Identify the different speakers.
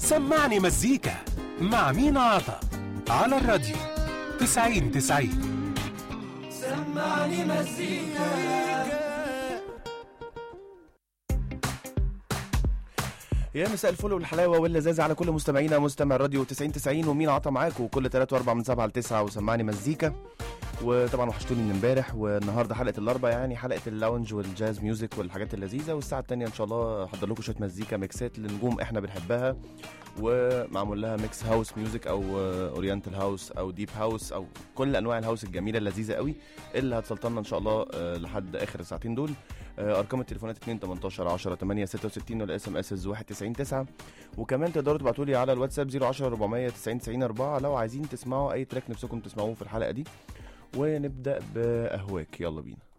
Speaker 1: سمعني مزيكا مع مينا عطا على الراديو تسعين تسعين
Speaker 2: سمعني مزيكا
Speaker 3: يا مساء الفل والحلاوه واللذاذه على كل مستمعينا مستمع الراديو 90 90 ومين عطا معاكم كل 3 و4 من 7 ل 9 وسمعني مزيكا وطبعا وحشتوني من امبارح والنهارده حلقه الاربع يعني حلقه اللاونج والجاز ميوزك والحاجات اللذيذه والساعه الثانيه ان شاء الله هحضر لكم شويه مزيكا ميكسات لنجوم احنا بنحبها ومعمول لها ميكس هاوس ميوزك او اورينتال هاوس او ديب هاوس او كل انواع الهاوس الجميله اللذيذه قوي اللي هتسلطنا ان شاء الله آه، لحد اخر الساعتين دول آه، ارقام التليفونات 2 18 10 8 66 والاس ام اس 1 9 وكمان تقدروا تبعتوا لي على الواتساب 010 490 90 4 لو عايزين تسمعوا اي تراك نفسكم تسمعوه في الحلقه دي ونبدا باهواك يلا بينا